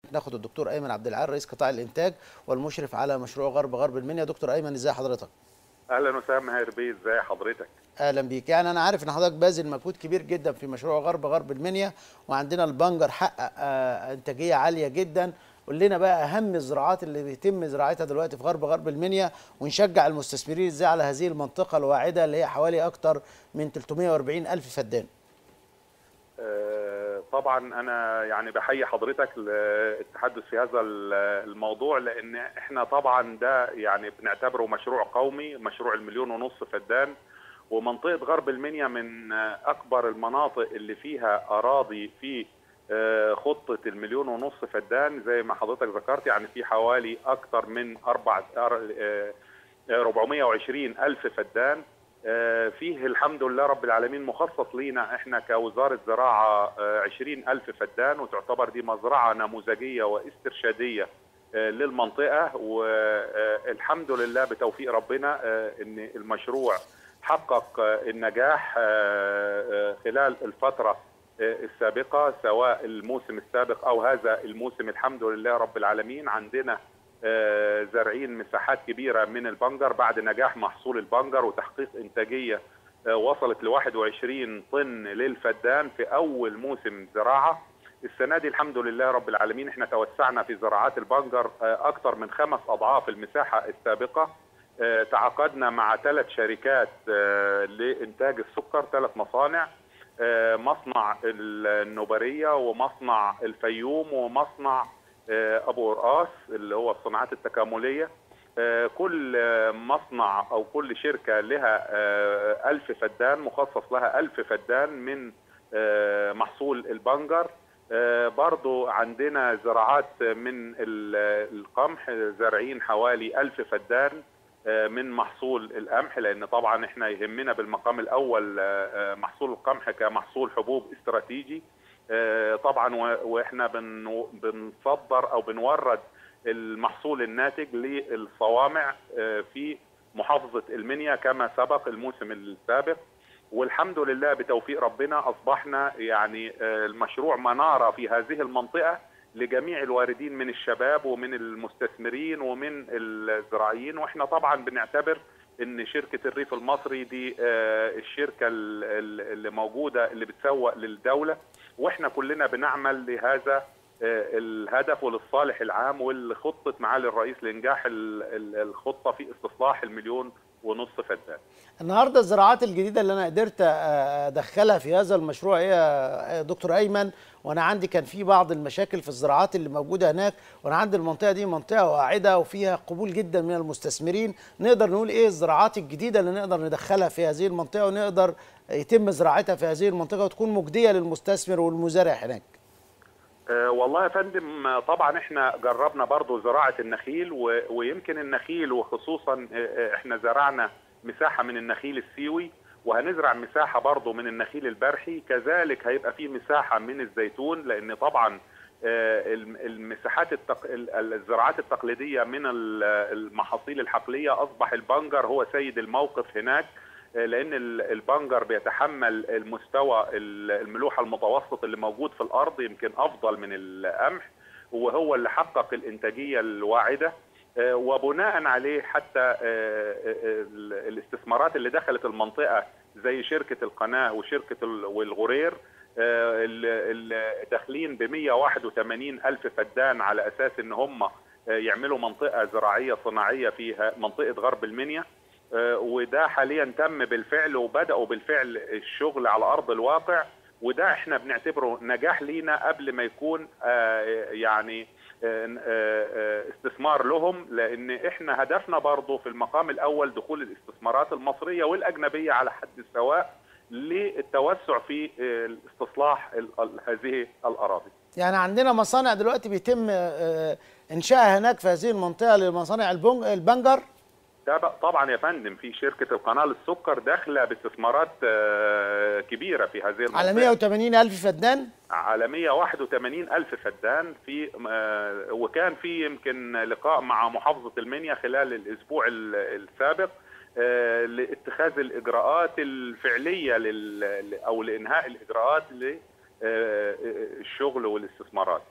ناخد الدكتور ايمن عبد العال رئيس قطاع الانتاج والمشرف على مشروع غرب غرب المنيا دكتور ايمن ازي حضرتك اهلا وسهلا ماهر بيه ازي حضرتك اهلا بيك يعني انا عارف ان حضرتك باذل مجهود كبير جدا في مشروع غرب غرب المنيا وعندنا البنجر حقق آه، انتاجيه عاليه جدا قول لنا بقى اهم الزراعات اللي بيتم زراعتها دلوقتي في غرب غرب المنيا ونشجع المستثمرين ازاي على هذه المنطقه الواعده اللي هي حوالي اكتر من 340 الف فدان آه، طبعا انا يعني بحيي حضرتك للتحدث في هذا الموضوع لان احنا طبعا ده يعني بنعتبره مشروع قومي مشروع المليون ونص فدان ومنطقه غرب المنيا من اكبر المناطق اللي فيها اراضي في آه، خطه المليون ونص فدان زي ما حضرتك ذكرت يعني في حوالي اكثر من اربع آه، 420 الف فدان آه، فيه الحمد لله رب العالمين مخصص لينا احنا كوزاره زراعه آه، 20 الف فدان وتعتبر دي مزرعه نموذجيه واسترشاديه آه، للمنطقه والحمد لله بتوفيق ربنا آه، ان المشروع حقق آه، النجاح آه، آه، خلال الفتره آه، السابقه سواء الموسم السابق او هذا الموسم الحمد لله رب العالمين عندنا آه، زارعين مساحات كبيره من البنجر بعد نجاح محصول البنجر وتحقيق انتاجيه آه، وصلت ل 21 طن للفدان في اول موسم زراعه السنه دي الحمد لله رب العالمين احنا توسعنا في زراعات البنجر آه، اكثر من خمس اضعاف المساحه السابقه آه، تعاقدنا مع ثلاث شركات آه، لانتاج السكر ثلاث مصانع آه، مصنع النوبريه ومصنع الفيوم ومصنع آه، ابو قرقاس اللي هو الصناعات التكامليه آه، كل آه، مصنع او كل شركه لها آه، ألف فدان مخصص لها ألف فدان من آه، محصول البنجر آه، برضو عندنا زراعات من ال- القمح زارعين حوالي ألف فدان آه، من محصول القمح لان طبعا احنا يهمنا بالمقام الاول آه، آه، محصول القمح كمحصول حبوب استراتيجي آه، طبعا و- واحنا بن- بنصدر او بنورد المحصول الناتج للصوامع آه، في محافظه المنيا كما سبق الموسم السابق والحمد لله بتوفيق ربنا اصبحنا يعني آه، المشروع مناره في هذه المنطقه لجميع الواردين من الشباب ومن المستثمرين ومن الزراعيين واحنا طبعا بنعتبر ان شركه الريف المصري دي آه، الشركه ال- ال- اللي موجوده اللي بتسوق للدوله واحنا كلنا بنعمل لهذا آه، الهدف وللصالح العام واللي خطت معالي الرئيس لانجاح ال- ال- الخطه في استصلاح المليون ونص فدان. النهارده الزراعات الجديده اللي انا قدرت آه، ادخلها في هذا المشروع هي يا دكتور ايمن وانا عندي كان في بعض المشاكل في الزراعات اللي موجوده هناك وانا عندي المنطقه دي منطقه واعده وفيها قبول جدا من المستثمرين نقدر نقول ايه الزراعات الجديده اللي نقدر ندخلها في هذه المنطقه ونقدر يتم زراعتها في هذه المنطقه وتكون مجديه للمستثمر والمزارع هناك آه، والله يا فندم آه، طبعا احنا جربنا برضو زراعة النخيل و- ويمكن النخيل وخصوصا آه، آه، احنا زرعنا مساحة من النخيل السيوي وهنزرع مساحة برضو من النخيل البرحي كذلك هيبقى في مساحة من الزيتون لان طبعا آه، الم- المساحات التق... ال- الزراعات التقليدية من ال- المحاصيل الحقلية أصبح البنجر هو سيد الموقف هناك آه، لأن ال- البنجر بيتحمل المستوى ال- الملوحة المتوسط اللي موجود في الأرض يمكن أفضل من القمح وهو اللي حقق الإنتاجية الواعدة آه، وبناء عليه حتى آه، آه، ال- الاستثمارات اللي دخلت المنطقة زي شركة القناة وشركة ال- والغرير آه، ال- ال- داخلين ب 181 ألف فدان على أساس إن هم آه، يعملوا منطقة زراعية صناعية فيها منطقة غرب المنيا آه، وده حاليا تم بالفعل وبدأوا بالفعل الشغل على أرض الواقع وده احنا بنعتبره نجاح لينا قبل ما يكون آه، يعني آه، آه، آه، استثمار لهم لان احنا هدفنا برضه في المقام الاول دخول الاستثمارات المصريه والاجنبيه على حد السواء للتوسع في آه، استصلاح ال- ال- هذه الاراضي. يعني عندنا مصانع دلوقتي بيتم آه، انشائها هناك في هذه المنطقه لمصانع البنج- البنجر ده بقى طبعا يا فندم في شركه القناه للسكر داخله باستثمارات آه، كبيره في هذه المنطقه على 180 الف فدان على 181 ألف فدان في آه، وكان في يمكن لقاء مع محافظة المنيا خلال الأسبوع ال- السابق آه، لاتخاذ الإجراءات الفعلية لل أو لإنهاء الإجراءات للشغل والاستثمارات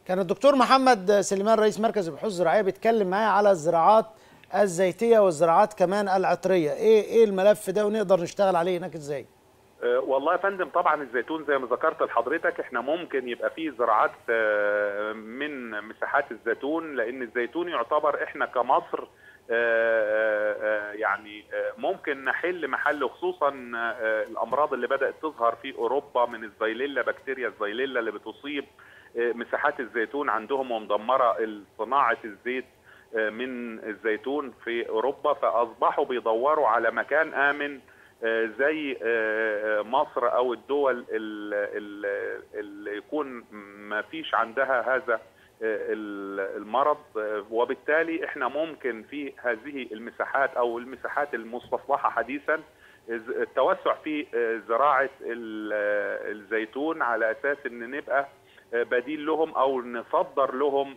كان الدكتور محمد سليمان رئيس مركز البحوث الزراعيه بيتكلم معايا على الزراعات الزيتيه والزراعات كمان العطريه ايه ايه الملف ده ونقدر نشتغل عليه هناك ازاي أه، والله يا فندم طبعا الزيتون زي ما ذكرت لحضرتك احنا ممكن يبقى فيه زراعات أه، من مساحات الزيتون لان الزيتون يعتبر احنا كمصر أه، يعني ممكن نحل محل خصوصا الامراض اللي بدات تظهر في اوروبا من الزيليلا بكتيريا الزيليلا اللي بتصيب مساحات الزيتون عندهم ومدمره صناعه الزيت من الزيتون في اوروبا فاصبحوا بيدوروا على مكان امن زي مصر او الدول اللي يكون ما فيش عندها هذا المرض وبالتالي احنا ممكن في هذه المساحات او المساحات المستصلحه حديثا التوسع في زراعه الزيتون على اساس ان نبقى بديل لهم او نصدر لهم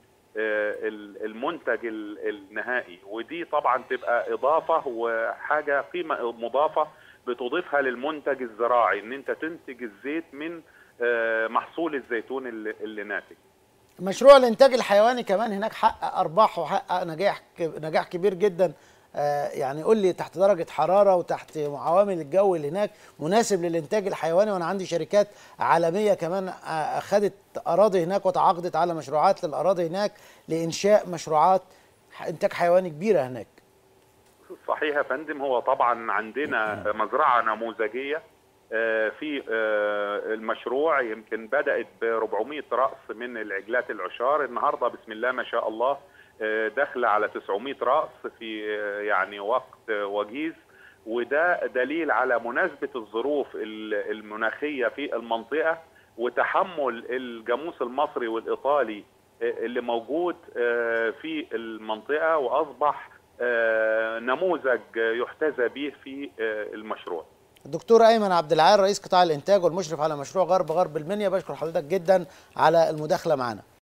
المنتج النهائي ودي طبعا تبقى اضافه وحاجه قيمه مضافه بتضيفها للمنتج الزراعي ان انت تنتج الزيت من محصول الزيتون اللي, اللي ناتج مشروع الانتاج الحيواني كمان هناك حقق ارباح وحقق نجاح نجاح كبير جدا يعني قول لي تحت درجة حرارة وتحت عوامل الجو اللي هناك مناسب للإنتاج الحيواني وأنا عندي شركات عالمية كمان أخذت أراضي هناك وتعاقدت على مشروعات للأراضي هناك لإنشاء مشروعات إنتاج حيواني كبيرة هناك صحيح يا فندم هو طبعا عندنا مزرعة نموذجية في المشروع يمكن بدأت ب 400 رأس من العجلات العشار النهاردة بسم الله ما شاء الله داخله على 900 راس في يعني وقت وجيز وده دليل على مناسبه الظروف المناخيه في المنطقه وتحمل الجاموس المصري والايطالي اللي موجود في المنطقه واصبح نموذج يحتذى به في المشروع. الدكتور ايمن عبد العال رئيس قطاع الانتاج والمشرف على مشروع غرب غرب المنيا بشكر حضرتك جدا على المداخله معنا.